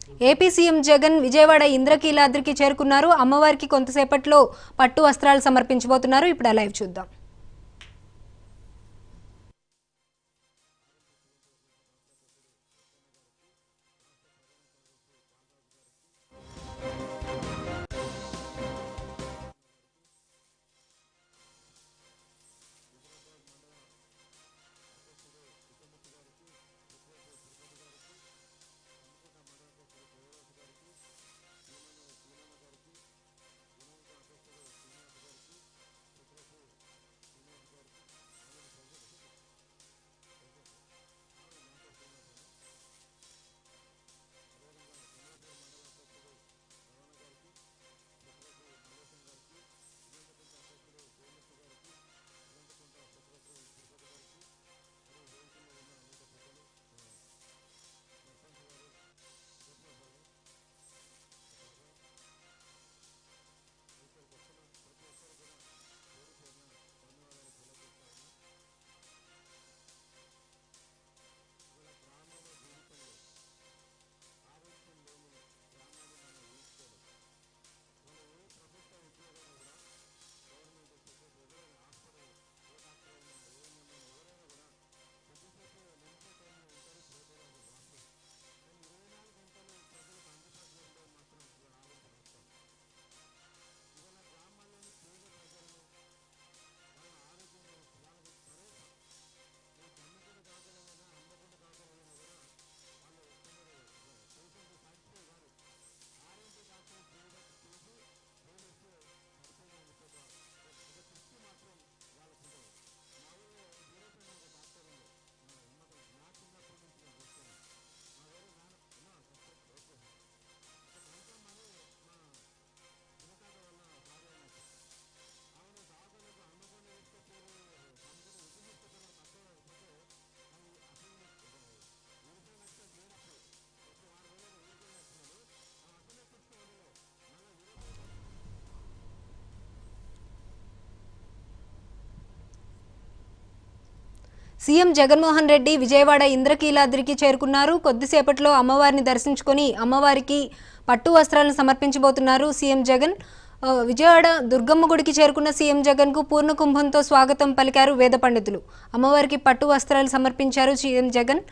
AP CM Jagan Vijayawada ఇంద్రకీలాద్రికి చేరుకున్నారు అమ్మవారికి కొంతసేపట్లో పట్టు వస్త్రాలు సమర్పించబోతున్నారు ఇప్పుడు ఆ లైవ్ చూద్దాం సీఎం జగన్మోహన్ రెడ్డి విజయవాడ ఇంద్రకీలాద్రికి చేరుకున్నారు కొద్దిసేపట్లో అమ్మవారిని దర్శించుకొని అమ్మవారికి పట్టు వస్త్రాలను సమర్పించబోతున్నారు సీఎం జగన్ ఆ, విజయవాడ దుర్గమ్మ గుడికి చేరుకున్న సీఎం జగన్ కు పూర్ణ కుంభంతో స్వాగతం పలికారు వేద పండితులు అమ్మవారికి పట్టు వస్త్రాలు సమర్పించారు సీఎం జగన్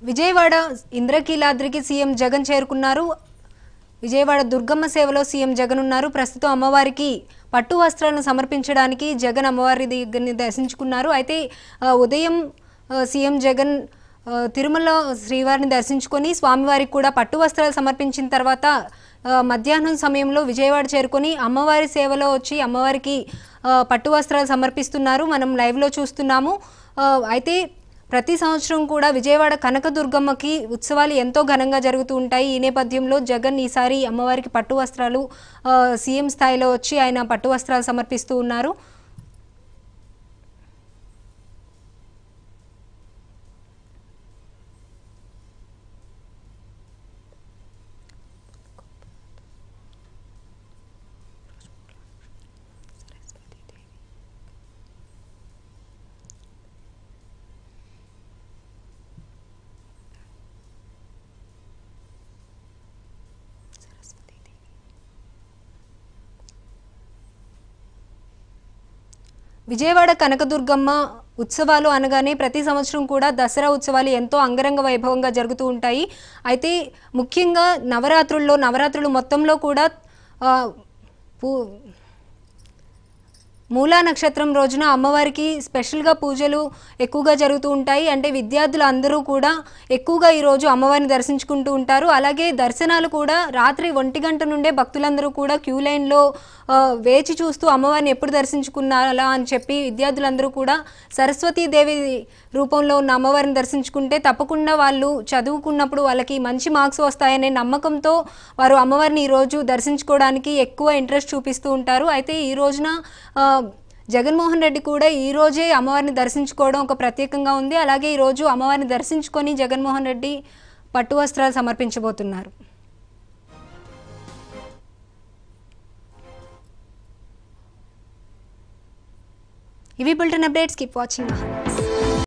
విజయవాడ ఇంద్రకీలాద్రికి సీఎం జగన్ చేరుకున్నారు విజయవాడ దుర్గమ్మ సేవలో సీఎం జగన్ ఉన్నారు ప్రస్తుతం అమ్మవారికి పట్టు వస్త్రాలను సమర్పించడానికి జగన్ అమ్మవారి దగ్గరని దర్శించుకున్నారు అయితే ఆ, ఉదయం ఆ, సీఎం జగన్ ఆ, తిరుమల శ్రీవారిని దర్శించుకొని స్వామివారికి కూడా పట్టు వస్త్రాలు సమర్పించిన తర్వాత ఆ, మధ్యాహ్నం సమయంలో విజయవాడ చేరుకొని అమ్మవారి సేవలో వచ్చి అమ్మవారికి ఆ, పట్టు వస్త్రాలు సమర్పిస్తున్నారు మనం లైవ్లో చూస్తున్నాము ఆ, అయితే ప్రతి సంవత్సరం కూడా విజయవాడ కనకదుర్గమ్మకి ఉత్సవాలు ఎంతో ఘనంగా జరుగుతూ ఉంటాయి ఈ నేపథ్యంలో జగన్ ఈసారి అమ్మవారికి పట్టు వస్త్రాలు ఆ, సీఎం స్థాయిలో వచ్చి ఆయన పట్టు వస్త్రాలు సమర్పిస్తూ ఉన్నారు విజయవాడ కనకదుర్గమ్మ ఉత్సవాలు అనగానే ప్రతి సంవత్సరం కూడా దసరా ఉత్సవాలు ఎంతో అంగరంగ వైభవంగా జరుగుతూ ఉంటాయి అయితే ముఖ్యంగా నవరాత్రుల్లో నవరాత్రులు మొత్తంలో కూడా ఆ, పూ మూలా నక్షత్రం రోజున అమ్మవారికి స్పెషల్గా పూజలు ఎక్కువగా జరుగుతూ ఉంటాయి అంటే విద్యార్థులు అందరూ కూడా ఎక్కువగా ఈరోజు అమ్మవారిని దర్శించుకుంటూ ఉంటారు అలాగే దర్శనాలు కూడా రాత్రి ఒంటి గంట నుండే భక్తులందరూ కూడా క్యూ లైన్లో ఆ, వేచి చూస్తూ అమ్మవారిని ఎప్పుడు దర్శించుకున్నారా అని చెప్పి విద్యార్థులందరూ కూడా సరస్వతీదేవి రూపంలో ఉన్న అమ్మవారిని దర్శించుకుంటే తప్పకుండా వాళ్ళు చదువుకున్నప్పుడు వాళ్ళకి మంచి మార్క్స్ వస్తాయనే నమ్మకంతో వారు అమ్మవారిని ఈరోజు దర్శించుకోవడానికి ఎక్కువ ఇంట్రెస్ట్ చూపిస్తూ ఉంటారు అయితే ఈ రోజున ఆ, జగన్మోహన్ రెడ్డి కూడా ఈ రోజే అమ్మవారిని దర్శించుకోవడం ఒక ప్రత్యేకంగా ఉంది అలాగే ఈరోజు అమ్మవారిని దర్శించుకొని జగన్మోహన్ రెడ్డి పట్టు వస్త్రాలు సమర్పించబోతున్నారు ఇవి బుల్టన్ అప్డేట్స్ కీప్ వాచింగ్ మహా